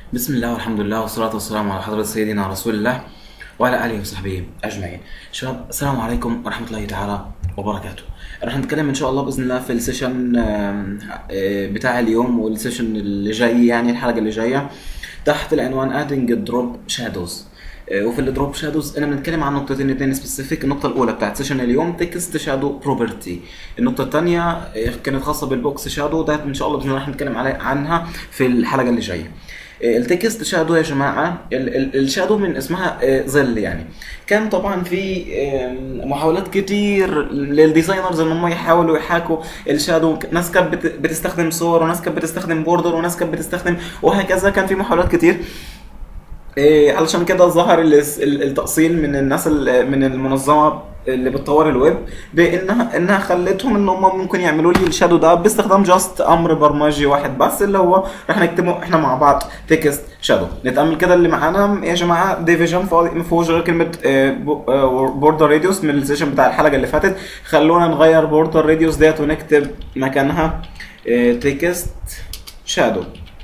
بسم الله والحمد لله والصلاة والسلام على حضرة سيدنا رسول الله وعلى آله وصحبه أجمعين. شباب السلام عليكم ورحمة الله تعالى وبركاته. راح نتكلم إن شاء الله بإذن الله في السيشن آم، آه، بتاع اليوم والسيشن اللي جاي يعني الحلقة اللي جاية تحت العنوان adding drop shadows. آه، وفي الدروب شادوز انا بنتكلم عن نقطتين اتنين سبيسيفيك النقطه الاولى بتاعت سيشن اليوم تكست شادو بروبرتي النقطه الثانيه كانت خاصه بالبوكس شادو ده ان شاء الله باذن الله راح نتكلم عليه عنها في الحلقه اللي جايه آه، التكست شادو يا جماعه ال- ال- الشادو من اسمها آه، ظل يعني كان طبعا في آم، محاولات كتير للديزاينرز ان هم يحاولوا يحاكوا الشادو ناس كانت بت- بتستخدم صور وناس كانت بتستخدم بوردر وناس كانت بتستخدم وهكذا كان في محاولات كتير إيه علشان كده ظهر ال- ال- التأصيل من الناس ال- من المنظمة اللي بتطور الويب بانها انها خلتهم ان هم ممكن يعملوا لي الشادو ده باستخدام جاست امر برمجي واحد بس اللي هو رح نكتبه احنا مع بعض تكست شادو نتامل كده اللي معانا يا جماعه ديفيجن ما فيهوش غير كلمه بوردر راديوس من السيشن بتاع الحلقه اللي فاتت خلونا نغير بوردر راديوس ديت ونكتب مكانها تكست شادو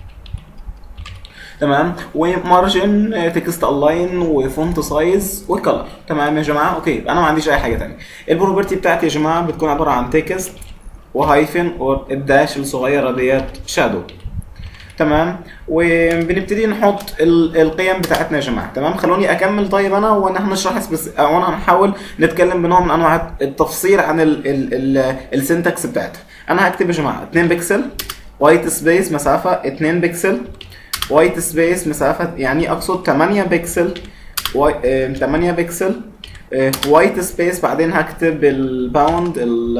تمام ومارجن تكست الاين وفونت سايز وكلر تمام يا جماعه اوكي انا ما عنديش اي حاجه تانية البروبرتي بتاعتي يا جماعه بتكون عباره عن تكست وهايفن والداش الصغيره ديت شادو تمام وبنبتدي نحط ال- القيم بتاعتنا يا جماعه تمام خلوني اكمل طيب انا وانا هنشرح بس او انا هنحاول نتكلم بنوع من انواع التفصيل عن ال ال ال السنتكس بتاعتها انا هكتب يا جماعه 2 بكسل وايت سبيس مسافه 2 بكسل وايت سبيس مسافه يعني اقصد 8 بكسل واي- آه، 8 بكسل وايت سبيس بعدين هكتب الباوند ال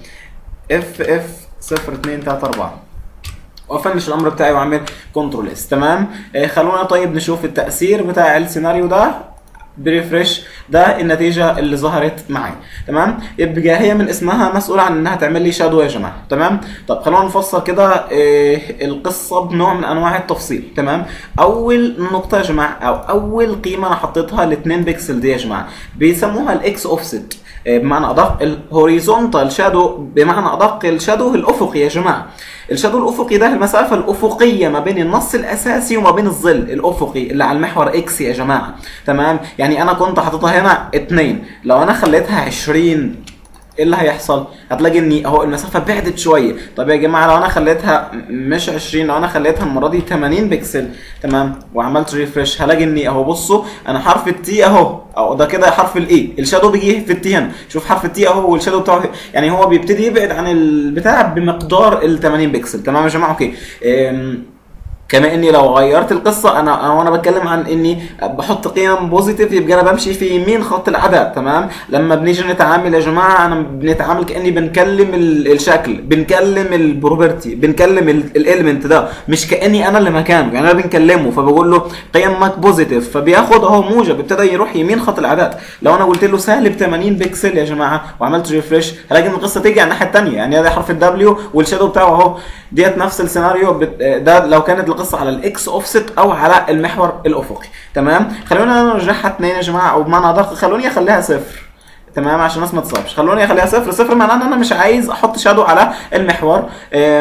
اف اف 0 2 3 4 وافنش الامر بتاعي واعمل كنترول اس تمام آه خلونا طيب نشوف التاثير بتاع السيناريو ده بريفرش ده النتيجه اللي ظهرت معايا تمام يبقى هي من اسمها مسؤوله عن انها تعمل لي شادو يا جماعه تمام طب خلونا نفسر كده آه القصه بنوع من انواع التفصيل تمام اول نقطه يا جماعه او اول قيمه انا حطيتها ال 2 بكسل دي يا جماعه بيسموها الاكس اوفست بمعنى ادق الهوريزونتال شادو بمعنى ادق الشادو الافقي يا جماعه الشادو الافقي ده المسافه الافقيه ما بين النص الاساسي وما بين الظل الافقي اللي على المحور اكس يا جماعه تمام يعني انا كنت حاططها هنا 2 لو انا خليتها 20 ايه اللي هيحصل؟ هتلاقي ان اهو المسافه بعدت شويه، طب يا جماعه لو انا خليتها مش 20 لو انا خليتها المره دي 80 بكسل تمام وعملت ريفرش هلاقي ان اهو بصوا انا حرف التي اهو او ده كده حرف الاي الشادو بيجي في التي هنا شوف حرف التي اهو والشادو بتاعه يعني هو بيبتدي يبعد عن البتاع بمقدار ال 80 بكسل تمام يا جماعه اوكي أم، كما اني لو غيرت القصه انا انا وانا بتكلم عن اني بحط قيم بوزيتيف يبقى انا بمشي في يمين خط الاعداد تمام لما بنيجي نتعامل يا جماعه انا بنتعامل كاني بنكلم ال- الشكل بنكلم البروبرتي بنكلم الاليمنت ده مش كاني انا اللي مكانه يعني انا بنكلمه فبقول له قيمك بوزيتيف فبياخد اهو موجب ابتدى يروح يمين خط الاعداد لو انا قلت له سالب 80 بكسل يا جماعه وعملت ريفرش هلاقي ان القصه تيجي على الناحيه الثانيه يعني ده حرف الدبليو والشادو بتاعه اهو ديت نفس السيناريو بت... ده لو كانت القصه على الاكس اوفست او على المحور الافقي تمام خلونا نرجعها اتنين يا جماعه او بمعنى ادق خلوني اخليها صفر تمام عشان الناس ما تصابش خلوني اخليها صفر صفر معناه ان انا مش عايز احط شادو على المحور أم،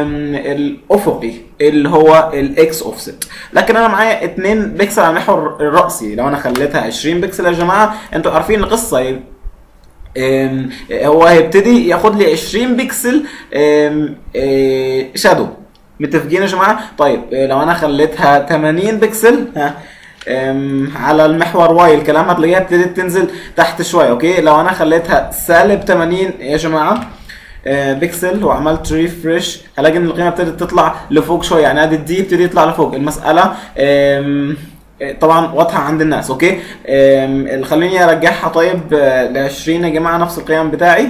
الافقي اللي هو الاكس اوفست لكن انا معايا 2 بكسل على المحور الراسي لو انا خليتها 20 بكسل يا جماعه انتوا عارفين القصه أم، هو هيبتدي ياخد لي 20 بكسل أم، أه، شادو متفقين يا جماعه طيب أه، لو انا خليتها 80 بكسل ها أم، على المحور واي الكلام هتلاقيها ابتدت تنزل تحت شويه اوكي لو انا خليتها سالب 80 يا جماعه أه، بكسل وعملت ريفرش هلاقي ان القيمه ابتدت تطلع لفوق شويه يعني ادي الدي ابتدي يطلع لفوق المساله أم، طبعا واضحه عند الناس اوكي أم، خليني ارجعها طيب ل 20 يا جماعه نفس القيم بتاعي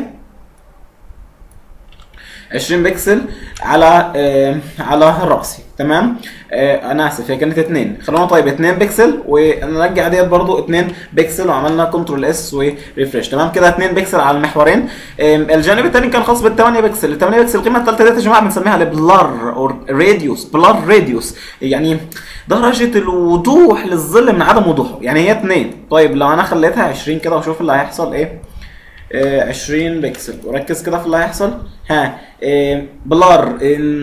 20 بكسل على آه على راسي تمام آه انا اسف هي كانت 2 خلونا طيب 2 بكسل ونرجع ديت برضو 2 بكسل وعملنا كنترول اس وريفرش تمام كده 2 بكسل على المحورين آه الجانب الثاني كان خاص بال 8 بكسل ال 8 بكسل القيمه الثالثه ديت يا جماعه بنسميها البلر او راديوس بلر راديوس يعني درجه الوضوح للظل من عدم وضوحه يعني هي 2 طيب لو انا خليتها 20 كده واشوف اللي هيحصل ايه آه، 20 بكسل وركز كده في اللي هيحصل ها آه، بلار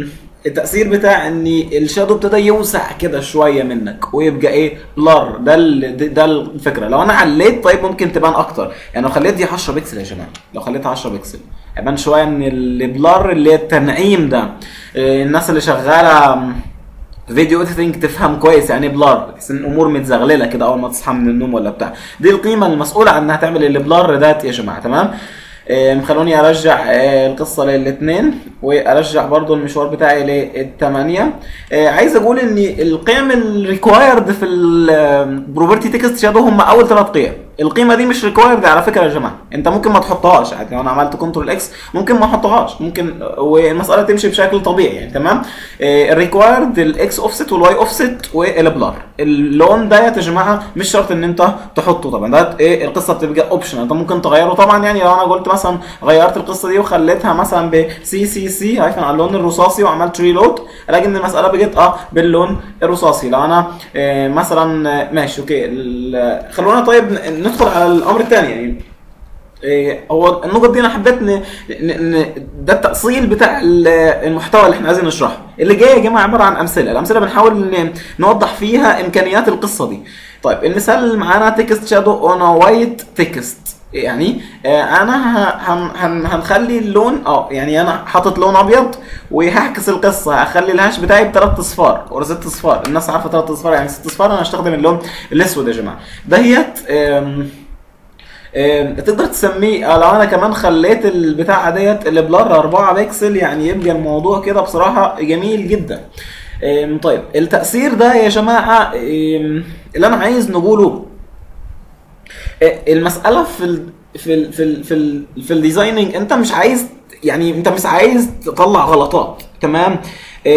التاثير بتاع ان الشادو ابتدى يوسع كده شويه منك ويبقى ايه بلر ده ال- ده- ده الفكره لو انا عليت طيب ممكن تبان اكتر يعني لو خليت دي 10 بكسل يا جماعه لو خليتها 10 بكسل هيبان شويه ان البلر اللي هي التنعيم ده إيه، الناس اللي شغاله فيديو اديتنج تفهم كويس يعني بلار تحس ان الامور متزغلله كده اول ما تصحى من النوم ولا بتاع دي القيمه المسؤوله عن انها تعمل البلار دات يا جماعه تمام آم، خلوني ارجع آه، القصه للاثنين وارجع برضو المشوار بتاعي للثمانيه آه، عايز اقول ان القيم الريكوايرد في البروبرتي تكست شادو هم اول ثلاث قيم القيمه دي مش ريكوايرد على فكره يا جماعه انت ممكن ما تحطهاش عادي لو انا عملت كنترول اكس ممكن ما احطهاش ممكن والمساله تمشي بشكل طبيعي يعني تمام الريكوايرد الاكس اوفست والواي اوفست والبلار اللون ده يا جماعه مش شرط ان انت تحطه طبعا ده ايه القصه بتبقى اوبشنال انت ممكن تغيره طبعا يعني لو انا قلت مثلا غيرت القصه دي وخليتها مثلا ب سي سي سي هايفن على اللون الرصاصي وعملت ريلود الاقي ان المساله بقت اه باللون الرصاصي لو انا آه، مثلا آه، ماشي اوكي ال- خلونا طيب ن- ندخل على الامر الثاني يعني إيه، هو النقط دي انا حبيت ان ان إن ده التاصيل بتاع ال- المحتوى اللي احنا عايزين نشرحه اللي جاي يا جماعه عباره عن امثله الامثله بنحاول ن- نوضح فيها امكانيات القصه دي طيب المثال اللي معانا تكست شادو اون وايت تكست يعني آه، انا ه- هن هن هنخلي اللون اه يعني انا حاطط لون ابيض وهعكس القصه هخلي الهاش بتاعي بثلاث اصفار اور ست اصفار الناس عارفه ثلاث اصفار يعني ست اصفار انا هستخدم اللون الاسود يا جماعه دهيت آم، آم، تقدر تسميه آه، لو انا كمان خليت البتاعه ديت البلر 4 بكسل يعني يبقى الموضوع كده بصراحه جميل جدا آم، طيب التاثير ده يا جماعه آم، اللي انا عايز نقوله آه، المساله في ال في ال في ال في, ال في الديزايننج انت مش عايز يعني انت مش عايز تطلع غلطات تمام آم،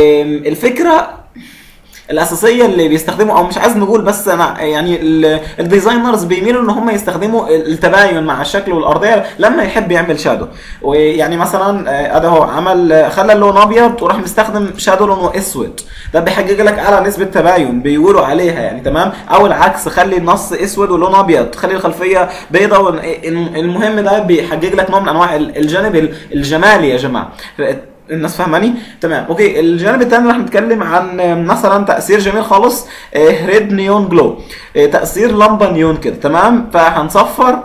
الفكره الاساسيه اللي بيستخدموا او مش عايز نقول بس انا يعني ال- الديزاينرز بيميلوا ان هم يستخدموا التباين مع الشكل والارضيه لما يحب يعمل شادو ويعني مثلا آه، ادي هو عمل آه، خلى اللون ابيض وراح مستخدم شادو لونه اسود ده بيحقق لك اعلى نسبه تباين بيقولوا عليها يعني تمام او العكس خلي النص اسود واللون ابيض خلي الخلفيه بيضاء وال- المهم ده بيحقق لك نوع من انواع الجانب الجمالي يا جماعه الناس فاهماني تمام اوكي الجانب الثاني راح نتكلم عن مثلا تاثير جميل خالص ريد نيون جلو تاثير لمبه نيون كده تمام فهنصفر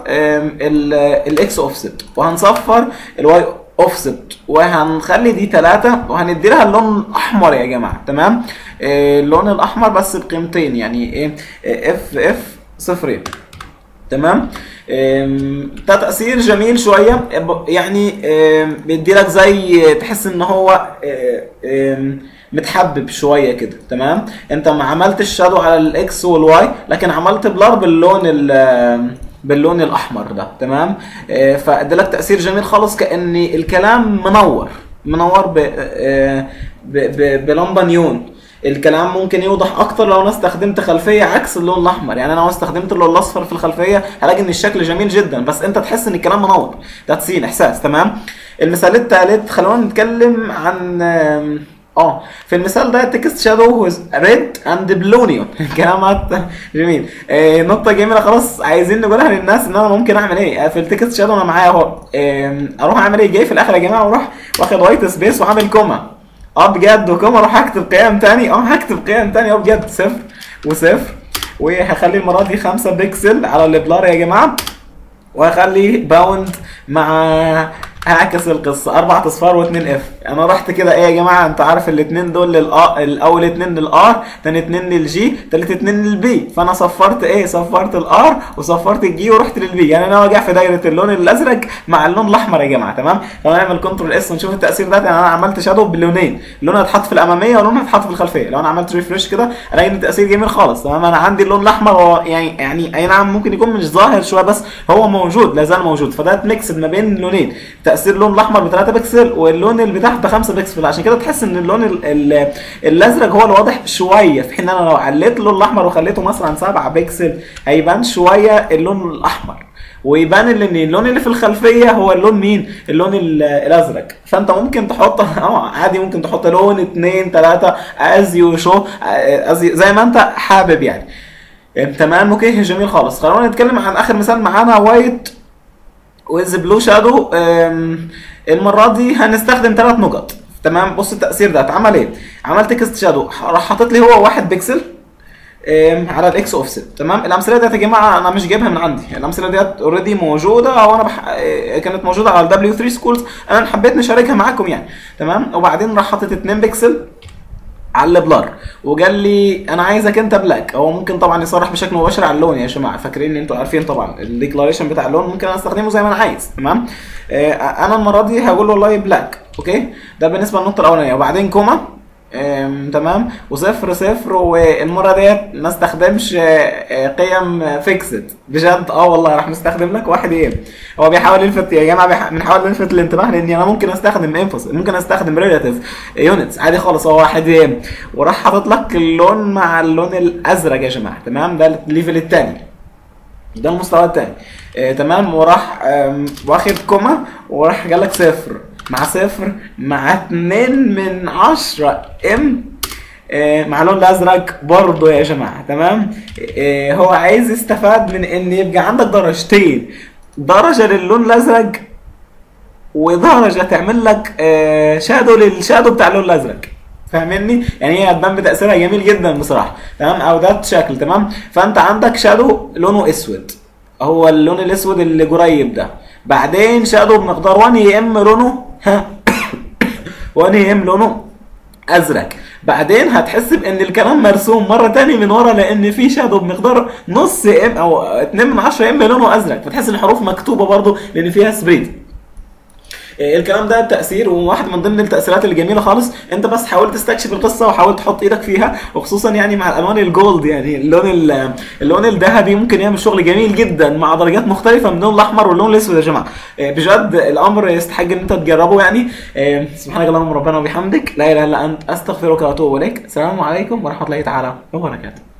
الاكس اوفست وهنصفر الواي اوفست وهنخلي دي ثلاثة وهندي لها اللون الاحمر يا جماعه تمام آه، اللون الاحمر بس بقيمتين يعني ايه اف اف صفرين تمام أم، ده تأثير جميل شوية يعني أم، بيدي لك زي تحس ان هو أم، متحبب شوية كده تمام انت ما عملتش شادو على الاكس والواي لكن عملت بلار باللون ال باللون الاحمر ده تمام آه، فادى لك تأثير جميل خالص كأن الكلام منور منور ب آه، ب- ب- بلمبة نيون الكلام ممكن يوضح اكتر لو انا استخدمت خلفيه عكس اللون الاحمر يعني انا لو استخدمت اللون الاصفر في الخلفيه هلاقي ان الشكل جميل جدا بس انت تحس ان الكلام منور ده تسين احساس تمام المثال الثالث خلونا نتكلم عن آم، اه في المثال ده تكست شادو ريد اند بلو نيون كلامات جميل آه نقطه جميله خلاص عايزين نقولها للناس ان انا ممكن اعمل ايه آه، في التكست شادو انا معايا اهو آم، اروح اعمل ايه جاي في الاخر يا جماعه واروح واخد وايت سبيس وعامل كوما اه بجد وكم اروح اكتب قيم تاني اه هكتب قيم تاني اه بجد صفر وصفر وهخلي المره دي 5 بكسل على البلار يا جماعه وهخلي باوند مع هعكس القصه اربع اصفار واثنين اف انا رحت كده ايه يا جماعه انت عارف الاثنين دول للآ الاول اثنين للار ثاني اثنين للجي ثالث اثنين للبي فانا صفرت ايه صفرت الار وصفرت الجي ورحت للبي يعني انا واقع في دايره اللون الازرق مع اللون الاحمر يا جماعه تمام لو نعمل كنترول اس ونشوف التاثير ده يعني انا عملت شادو باللونين لون هيتحط في الاماميه ولون هيتحط في الخلفيه لو انا عملت ريفرش كده الاقي ان التاثير جميل خالص تمام انا عندي اللون الاحمر هو يعني يعني اي نعم ممكن يكون مش ظاهر شويه بس هو موجود لا زال موجود فده ميكس ما بين لونين تاثير اللون الاحمر ب 3 بكسل واللون اللي تحت ب 5 بكسل عشان كده تحس ان اللون ال ال الازرق هو الواضح شويه في حين انا لو عليت اللون الاحمر وخليته مثلا 7 بكسل هيبان شويه اللون الاحمر ويبان ان اللون اللي في الخلفيه هو اللون مين؟ اللون ال- الازرق فانت ممكن تحط اه عادي ممكن تحط لون اتنين تلاته از يو شو زي ما انت حابب يعني تمام اوكي جميل خالص خلونا نتكلم عن اخر مثال معانا وايت ويز بلو شادو المره دي هنستخدم ثلاث نقط تمام بص التاثير ده اتعمل ايه عمل تكست شادو راح حاطط لي هو واحد بكسل آم، على الاكس اوفست تمام الامثله ديت يا جماعه انا مش جايبها من عندي الامثله ديت اوريدي موجوده او انا بح... آه، كانت موجوده على الدبليو 3 سكولز انا حبيت نشاركها معاكم يعني تمام وبعدين راح حاطط 2 بكسل على البلر وقال لي انا عايزك انت بلاك هو ممكن طبعا يصرح بشكل مباشر على اللون يا جماعه فاكرين ان انتوا عارفين طبعا الديكلاريشن بتاع اللون ممكن انا استخدمه زي ما انا عايز تمام آه انا المره دي هقول له والله بلاك اوكي ده بالنسبه للنقطه الاولانيه وبعدين كوما آم، تمام وصفر صفر والمره ديت ما استخدمش آه، آه، قيم فيكسد بجد اه والله راح مستخدم لك واحد ايه هو بيحاول يلفت يا جماعه بيح- بنحاول نلفت الانتباه لاني انا ممكن استخدم انفوس ممكن استخدم ريلاتيف يونتس عادي خالص هو واحد ايه وراح حاطط لك اللون مع اللون الازرق يا جماعه تمام ده الليفل الثاني ده المستوى الثاني آه تمام وراح آم، واخد كوما وراح قال لك صفر مع صفر مع اتنين من عشرة ام آه مع اللون الازرق برضه يا جماعه تمام آه هو عايز يستفاد من ان يبقى عندك درجتين درجه للون الازرق ودرجه تعمل لك آه شادو للشادو بتاع اللون الازرق فاهمني يعني هي هتبان بتاثيرها جميل جدا بصراحه تمام او ده شكل تمام فانت عندك شادو لونه اسود هو اللون الاسود اللي قريب ده بعدين شادو بمقدار 1 يا ام لونه ها 1 يا ام لونه ازرق بعدين هتحس بان الكلام مرسوم مره تاني من ورا لان في شادو بمقدار نص ام او 2 من 10 ام لونه ازرق فتحس ان الحروف مكتوبه برضو لان فيها سبريد إيه الكلام ده تاثير وواحد من ضمن التاثيرات الجميله خالص انت بس حاول تستكشف القصه وحاول تحط ايدك فيها وخصوصا يعني مع الالوان الجولد يعني اللون ال- اللون الذهبي ممكن يعمل شغل جميل جدا مع درجات مختلفه من اللون الاحمر واللون الاسود يا جماعه إيه بجد الامر يستحق ان انت تجربه يعني إيه سبحانك اللهم ربنا وبحمدك لا اله الا انت استغفرك واتوب اليك السلام عليكم ورحمه الله تعالى وبركاته